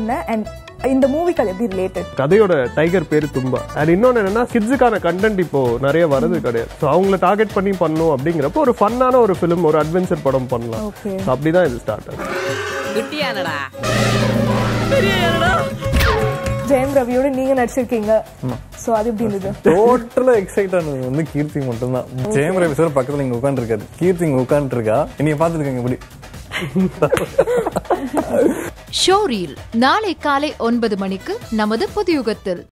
என்ன அண்ட் இந்த மூவிக்கு அது எப்படி ரிலேட்டட் கதையோட டைகர் பேரு தும்பா அண்ட் இன்னொன்று என்னன்னா கிட்ஸுக்கான கண்டென்ட் இப்போ நிறைய வருது கிடையாது ஸோ அவங்கள டார்கெட் பண்ணி பண்ணும் அப்படிங்கிறப்போ ஒரு ஃபன்னான ஒரு ஃபிலிம் ஒரு அட்வென்ச்சர் படம் பண்ணலாம் Okay. So அப்படிதான் இது ஸ்டார்ட் ஆகுது குட்டியானடா ஜெயம் ரவியோட நீங்க நடிச்சிருக்கீங்க சோ அது எப்படி இருந்தது டோட்டலா எக்ஸைட் ஆனது வந்து கீர்த்தி மட்டும்தான் ஜெயம் ரவி சார் பக்கத்துல இங்க உட்காந்துருக்காரு கீர்த்தி இங்க உட்காந்துட்டு இருக்கா நீங்க பாத்துருக்கீங்க இப்படி ஷோரீல் நாளை காலை ஒன்பது மணிக்கு நமது புதியுகத்தில்